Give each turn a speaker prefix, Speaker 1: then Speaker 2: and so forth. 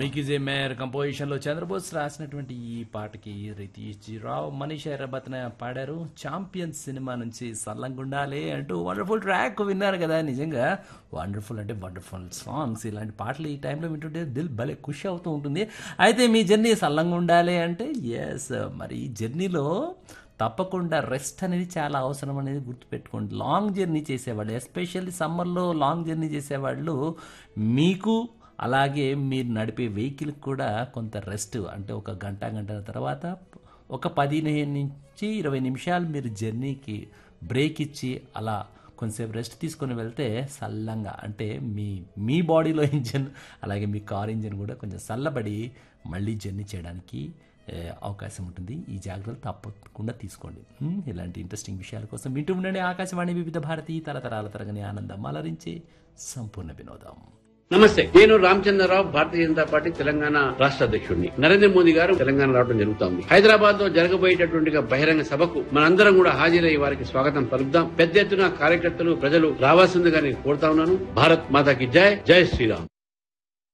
Speaker 1: Mickey J mayor composition లో చంద్రబోస్ రాసినటువంటి ఈ పాటకి రితీష్ జీ రావు మనీష్ ఎర్రబత్న పాడారు ఛాంపియన్ సినిమా నుంచి సల్లంగుండాలే అంటూ వండర్ఫుల్ ట్రాక్ విన్నారు కదా నిజంగా వండర్ఫుల్ అంటే వండర్ఫుల్ సాంగ్స్ ఇలాంటి పాటలు ఈ టైంలో వింటుంటే దిల్ భలే ఖుషి అవుతూ ఉంటుంది అయితే మీ జర్నీ సల్లంగా ఉండాలి అంటే ఎస్ మరి ఈ జర్నీలో తప్పకుండా రెస్ట్ అనేది చాలా అవసరం అనేది గుర్తుపెట్టుకోండి లాంగ్ జర్నీ చేసేవాళ్ళు ఎస్పెషల్లీ సమ్మర్లో లాంగ్ జర్నీ చేసేవాళ్ళు మీకు అలాగే మీరు నడిపే వెహికల్కి కూడా కొంత రెస్ట్ అంటే ఒక గంట గంటల తర్వాత ఒక పదిహేను నుంచి ఇరవై నిమిషాలు మీరు జర్నీకి బ్రేక్ ఇచ్చి అలా కొంచెంసేపు రెస్ట్ తీసుకొని వెళ్తే సల్లంగా అంటే మీ మీ బాడీలో ఇంజన్ అలాగే మీ కార్ ఇంజన్ కూడా కొంచెం చల్లబడి మళ్ళీ జర్నీ చేయడానికి ఏ, అవకాశం ఉంటుంది ఈ జాగ్రత్తలు తప్పకుండా తీసుకోండి ఉమ్, ఇలాంటి ఇంట్రెస్టింగ్ విషయాల కోసం వింటూ ఉండండి ఆకాశవాణి వివిధ భారతి తరతరాల తరగని ఆనందం అలరించే సంపూర్ణ వినోదం
Speaker 2: నమస్తే నేను రామచంద్రరావు భారతీయ జనతా పార్టీ తెలంగాణ రాష్ట్ర అధ్యక్షుడిని నరేంద్ర మోదీ గారు తెలంగాణ రావడం జరుగుతోంది హైదరాబాద్ లో జరగబోయేటటువంటి బహిరంగ సభకు మనందరం కూడా హాజరై వారికి స్వాగతం పలుకుదాం పెద్ద ఎత్తున కార్యకర్తలు ప్రజలు రావాల్సిందిగా నేను కోరుతా ఉన్నాను భారత్ మాతాకి జై జై శ్రీరామ్